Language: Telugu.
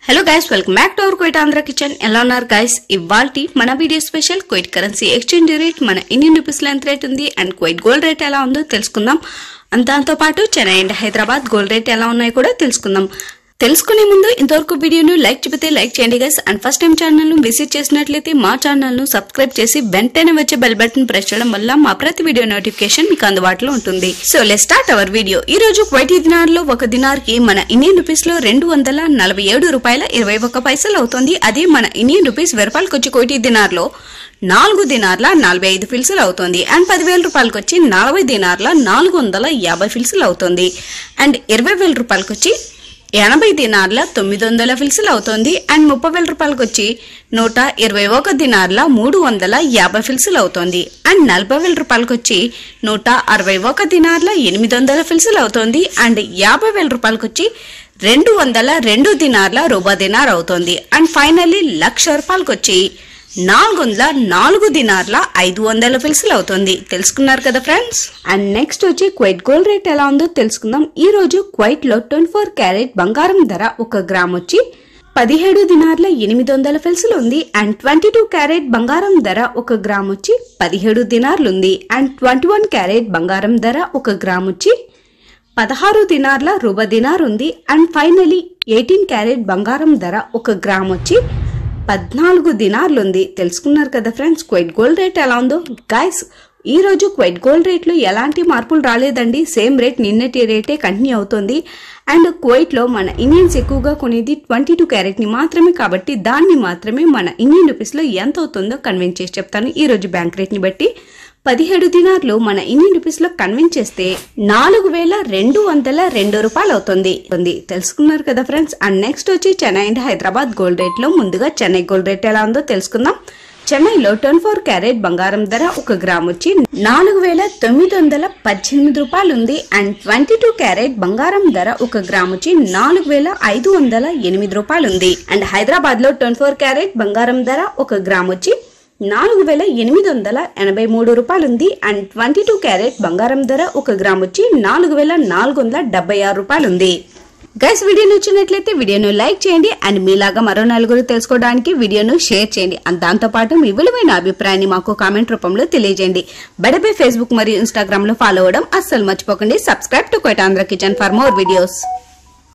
hello guys welcome back to our Kuwait Andhra kitchen ఎలా ఉన్నారు గైస్ ఇవాల్టి మన video special Kuwait currency exchange rate మన ఇండియన్ రూపీస్ లో ఎంత రేట్ ఉంది అండ్ క్వైట్ గోల్డ్ రేట్ ఎలా ఉందో తెలుసుకుందాం అండ్ దాంతో పాటు Chennai and Hyderabad gold rate ఎలా ఉన్నాయో కూడా తెలుసుకుందాం తెలుసుకునే ముందు ఇంతవరకు వీడియోను లైక్ చెబితే లైక్ చేయండి guys and first time channel ను విజిట్ చేసినట్లయితే మా ఛానల్ ను సబ్స్క్రైబ్ చేసి వెంటనే వచ్చే బెల్ బటన్ ప్రెస్ చేయడం వల్ల మా ప్రతి వీడియో నోటిఫికేషన్ మీకు అందుబాటులో ఉంటుంది so let start our video ఈ రోజు క్వైటీ దినార్ లో ఒక దినార్ కి మన ఇండియన్ రూపీస్ లో రెండు వందల నలభై ఏడు రూపాయల ఇరవై ఒక్క పైసలు అవుతుంది అదే మన ఇండియన్ రూపీస్ వెయ్యి రూపాయలకి వచ్చి కోటి దినార్ లో నాలుగు దినార్ల నలభై ఐదు ఫిల్సులు అవుతుంది అండ్ పదివేల రూపాయలకి వచ్చి నలభై దినార్ల నాలుగు వందల యాభై ఫిల్సులు అవుతుంది అండ్ ఇరవై వేల రూపాయలకి వచ్చి ఎనభై దినార్ల తొమ్మిది వందల ఫిల్సులు అవుతుంది అండ్ ముప్పై వేల రూపాయలకి వచ్చి నూట ఇరవై ఒక దినార్ల మూడు వందల యాభై ఫిల్సులు అవుతుంది అండ్ నలభై వేల రూపాయలకి వచ్చి నూట అరవై ఒక దినార్ల ఎనిమిది వందల ఫిల్సులు అవుతుంది అండ్ యాభై వేల రూపాయలకి వచ్చి రెండు వందల రెండు దినార్ల రూబా దినార్ అవుతుంది అండ్ ఫైనల్లీ లక్ష రూపాయలకి వచ్చి నాలుగు వందల నాలుగు దినార్ల ఐదు వందల ఫిల్సులు అవుతుంది తెలుసుకున్నారు కదా ఫ్రెండ్స్ అండ్ నెక్స్ట్ వచ్చి క్వైట్ గోల్డ్ రేట్ ఎలా ఉందో తెలుసుకుందాం ఈ రోజు క్వైట్ లో ట్వంటీ ఫోర్ క్యారెట్ బంగారం ధర ఒక గ్రామ్ వచ్చి పదిహేడు దినార్ల ఎనిమిది వందల ఫిల్సులు ఉంది అండ్ ట్వంటీ టూ క్యారెట్ బంగారం ధర ఒక గ్రామ్ వచ్చి పదిహేడు దినార్లు ఉంది అండ్ ట్వంటీ వన్ క్యారెట్ బంగారం ధర ఒక గ్రామ్ వచ్చి పదహారు దినార్ల రుబ దినార్ ఉంది అండ్ ఫైనలీ ఎయిటీన్ క్యారెట్ బంగారం ధర ఒక గ్రామ్ వచ్చి పద్నాలుగు దినార్లు ఉంది తెలుసుకున్నారు కదా ఫ్రెండ్స్ క్వైట్ గోల్డ్ రేట్ ఎలా ఉందో గాయస్ ఈ రోజు క్వైట్ గోల్డ్ రేట్లో ఎలాంటి మార్పులు రాలేదండి సేమ్ రేట్ నిన్నటి రేటే కంటిన్యూ అవుతుంది అండ్ కువైట్లో మన ఇండియన్స్ ఎక్కువగా కొనేది ట్వంటీ టూ క్యారెట్ని మాత్రమే కాబట్టి దాన్ని మాత్రమే మన ఇండియన్ రూపీస్లో ఎంత అవుతుందో కన్విన్స్ చేసి చెప్తాను ఈ రోజు బ్యాంక్ రేట్ని బట్టి పదిహేడు దినార్లు మన ఇండియన్ రూపీస్ లో కన్విన్స్ చేస్తే నాలుగు వేల రెండు వందల రెండు రూపాయలు అవుతుంది ఉంది తెలుసుకున్నారు కదా ఫ్రెండ్స్ అండ్ నెక్స్ట్ వచ్చి Chennai and Hyderabad gold rate లో ముందుగా చెన్నై గోల్డ్ రేట్ ఎలా ఉందో తెలుసుకుందాం చెన్నైలో ట్వంటీ ఫోర్ క్యారెట్ బంగారం ధర ఒక గ్రామ్ వచ్చి నాలుగు వేల తొమ్మిది వందల పద్దెనిమిది రూపాయలు ఉంది అండ్ ట్వంటీ టూ క్యారెట్ బంగారం ధర ఒక గ్రామ్ వచ్చి నాలుగు వేల ఐదు వందల ఎనిమిది రూపాయలు ఉంది అండ్ హైదరాబాద్ లో ట్వంటీ ఫోర్ క్యారెట్ బంగారం ధర ఒక గ్రామ్ వచ్చి నాలుగు వేల ఎనిమిది వందల ఎనభై మూడు రూపాయలు ఉంది అండ్ ట్వంటీ టూ క్యారెట్ బంగారం ధర ఒక గ్రామ్ వచ్చి నాలుగు వేల నాలుగు వందల డెబ్బై ఆరు రూపాయలు ఉంది గైస్ వీడియో నచ్చినట్లయితే వీడియోను లైక్ చేయండి అండ్ మీలాగా మరో నలుగురు తెలుసుకోవడానికి వీడియోను షేర్ చేయండి అండ్ దాంతోపాటు మీ విలువైన అభిప్రాయాన్ని మాకు కామెంట్ రూపంలో తెలియజేయండి బడపై ఫేస్బుక్ మరియు ఇన్స్టాగ్రామ్ లో ఫాలో అవ్వడం అస్సలు మర్చిపోకండి subscribe to Kuwait Andhra kitchen for more videos